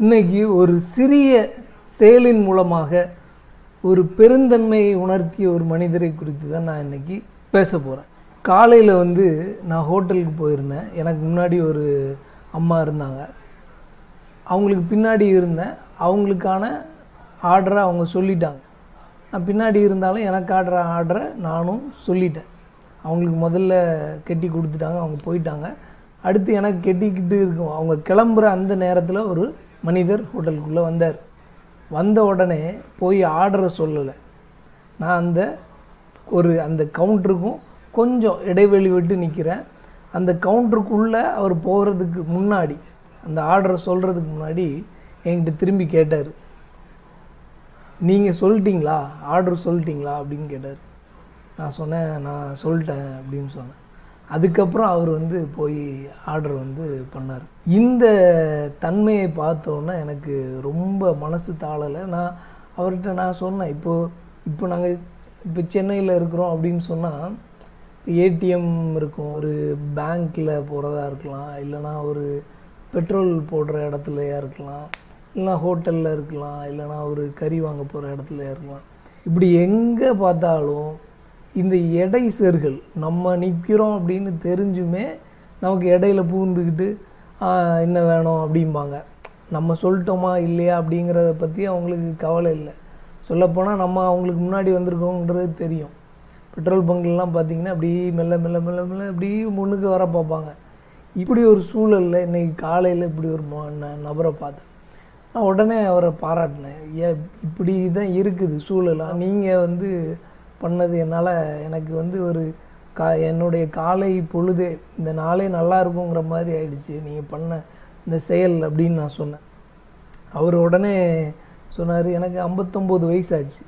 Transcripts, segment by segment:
இன்னைக்கு ஒரு சிறிய செயலின் மூலமாக ஒரு பெருந்தன்மையை உணர்த்திய ஒரு மனிதரை குறித்து தான் நான் இன்னைக்கு பேச போகிறேன் காலையில் வந்து நான் ஹோட்டலுக்கு போயிருந்தேன் எனக்கு முன்னாடி ஒரு அம்மா இருந்தாங்க அவங்களுக்கு பின்னாடி இருந்தேன் அவங்களுக்கான ஆர்டரை அவங்க சொல்லிட்டாங்க நான் பின்னாடி இருந்தாலும் எனக்கு ஆடுற ஆர்டரை நானும் சொல்லிட்டேன் அவங்களுக்கு முதல்ல கெட்டி கொடுத்துட்டாங்க அவங்க போயிட்டாங்க அடுத்து எனக்கு கெட்டிக்கிட்டு இருக்கும் அவங்க கிளம்புற அந்த நேரத்தில் ஒரு மனிதர் ஹோட்டலுக்குள்ளே வந்தார் வந்த உடனே போய் ஆர்டரை சொல்லலை நான் அந்த ஒரு அந்த கவுண்டருக்கும் கொஞ்சம் இடைவெளி விட்டு நிற்கிறேன் அந்த கவுண்டருக்குள்ளே அவர் போகிறதுக்கு முன்னாடி அந்த ஆர்டரை சொல்கிறதுக்கு முன்னாடி என்கிட்ட திரும்பி கேட்டார் நீங்கள் சொல்லிட்டீங்களா ஆர்டர் சொல்லிட்டீங்களா அப்படின்னு கேட்டார் நான் சொன்னேன் நான் சொல்லிட்டேன் அப்படின்னு சொன்னேன் அதுக்கப்புறம் அவர் வந்து போய் ஆர்டர் வந்து பண்ணார் இந்த தன்மையை பார்த்தோன்னே எனக்கு ரொம்ப மனசு தாளலை நான் அவர்கிட்ட நான் சொன்னேன் இப்போது இப்போ நாங்கள் இப்போ சென்னையில் இருக்கிறோம் அப்படின்னு சொன்னால் ஏடிஎம் இருக்கும் ஒரு பேங்க்கில் போகிறதா இருக்கலாம் இல்லைனா ஒரு பெட்ரோல் போடுற இடத்துலையா இருக்கலாம் இல்லைனா ஹோட்டலில் இருக்கலாம் இல்லைனா ஒரு கறி வாங்க போகிற இடத்துலையா இருக்கலாம் இப்படி எங்கே பார்த்தாலும் இந்த எடை செர்கள் நம்ம நிற்கிறோம் அப்படின்னு தெரிஞ்சுமே நமக்கு இடையில பூந்துக்கிட்டு என்ன வேணும் அப்படிம்பாங்க நம்ம சொல்லிட்டோமா இல்லையா அப்படிங்கிறத பற்றி அவங்களுக்கு கவலை இல்லை சொல்லப்போனால் நம்ம அவங்களுக்கு முன்னாடி வந்திருக்கோங்கிறது தெரியும் பெட்ரோல் பங்க்லாம் பார்த்தீங்கன்னா அப்படி மெல்ல மெல்ல மெல்ல மெல்ல இப்படி முன்னுக்கு வர பார்ப்பாங்க இப்படி ஒரு சூழலில் இன்றைக்கி காலையில் இப்படி ஒரு நபரை பார்த்தேன் நான் உடனே அவரை பாராட்டினேன் ஏன் இப்படி தான் இருக்குது சூழலாக நீங்கள் வந்து பண்ணது என்னால் எனக்கு வந்து ஒரு கா என்னுடைய காலை பொழுதே இந்த நாளே நல்லா இருக்குங்கிற மாதிரி ஆயிடுச்சு நீங்கள் பண்ண இந்த செயல் அப்படின்னு நான் சொன்னேன் அவர் உடனே சொன்னார் எனக்கு ஐம்பத்தொம்போது வயசாச்சு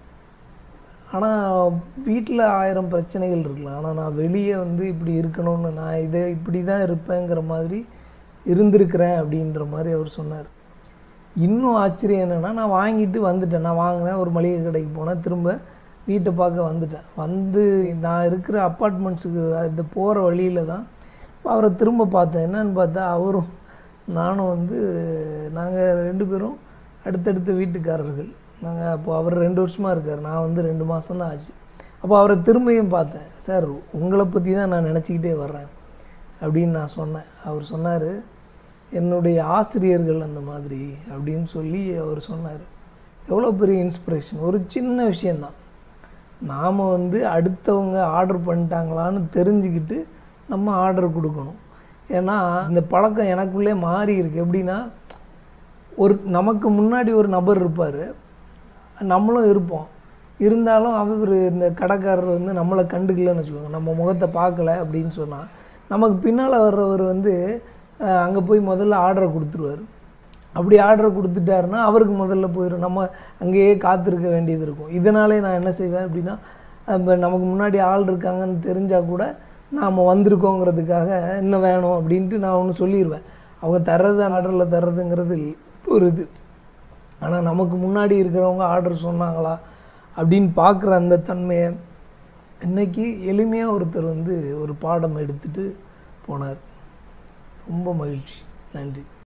ஆனால் வீட்டில் ஆயிரம் பிரச்சனைகள் இருக்கலாம் ஆனால் நான் வெளியே வந்து இப்படி இருக்கணும்னு நான் இதை இப்படி தான் இருப்பேங்கிற மாதிரி இருந்திருக்கிறேன் அப்படின்ற மாதிரி அவர் சொன்னார் இன்னும் ஆச்சரியம் என்னென்னா நான் வாங்கிட்டு வந்துட்டேன் நான் வாங்கினேன் ஒரு மளிகை கடைக்கு போனேன் திரும்ப வீட்டை பார்க்க வந்துட்டேன் வந்து நான் இருக்கிற அப்பார்ட்மெண்ட்ஸுக்கு இந்த போகிற வழியில் தான் அவரை திரும்ப பார்த்தேன் என்னன்னு பார்த்தா அவரும் நானும் வந்து நாங்கள் ரெண்டு பேரும் அடுத்தடுத்த வீட்டுக்காரர்கள் நாங்கள் அப்போ அவர் ரெண்டு வருஷமாக இருக்கார் நான் வந்து ரெண்டு மாதம் தான் ஆச்சு அப்போ அவரை திரும்பியும் பார்த்தேன் சார் உங்களை பற்றி தான் நான் நினச்சிக்கிட்டே வர்றேன் அப்படின்னு நான் சொன்னேன் அவர் சொன்னார் என்னுடைய ஆசிரியர்கள் அந்த மாதிரி அப்படின்னு சொல்லி அவர் சொன்னார் எவ்வளோ பெரிய இன்ஸ்பிரேஷன் ஒரு சின்ன விஷயந்தான் நாம் வந்து அடுத்தவங்க ஆர்டர் பண்ணிட்டாங்களான்னு தெரிஞ்சுக்கிட்டு நம்ம ஆர்டர் கொடுக்கணும் ஏன்னா இந்த பழக்கம் எனக்குள்ளே மாறி இருக்கு எப்படின்னா ஒரு நமக்கு முன்னாடி ஒரு நபர் இருப்பார் நம்மளும் இருப்போம் இருந்தாலும் அவர் இந்த கடைக்காரர் வந்து நம்மளை கண்டுக்கலன்னு வச்சுக்கோங்க நம்ம முகத்தை பார்க்கல அப்படின்னு சொன்னால் நமக்கு பின்னால் வர்றவர் வந்து அங்கே போய் முதல்ல ஆர்டரை கொடுத்துருவார் அப்படி ஆர்டரை கொடுத்துட்டாருன்னா அவருக்கு முதல்ல போயிடும் நம்ம அங்கேயே காத்திருக்க வேண்டியது இருக்கும் இதனாலே நான் என்ன செய்வேன் அப்படின்னா இப்போ நமக்கு முன்னாடி ஆள் இருக்காங்கன்னு தெரிஞ்சால் கூட நாம் வந்திருக்கோங்கிறதுக்காக என்ன வேணும் அப்படின்ட்டு நான் ஒன்று சொல்லிடுவேன் அவங்க தர்றது ஆர்டரில் தர்றதுங்கிறது ஒரு இது ஆனால் நமக்கு முன்னாடி இருக்கிறவங்க ஆர்டர் சொன்னாங்களா அப்படின்னு பார்க்குற அந்த தன்மையை இன்றைக்கி எளிமையாக ஒருத்தர் வந்து ஒரு பாடம் எடுத்துகிட்டு போனார் ரொம்ப மகிழ்ச்சி நன்றி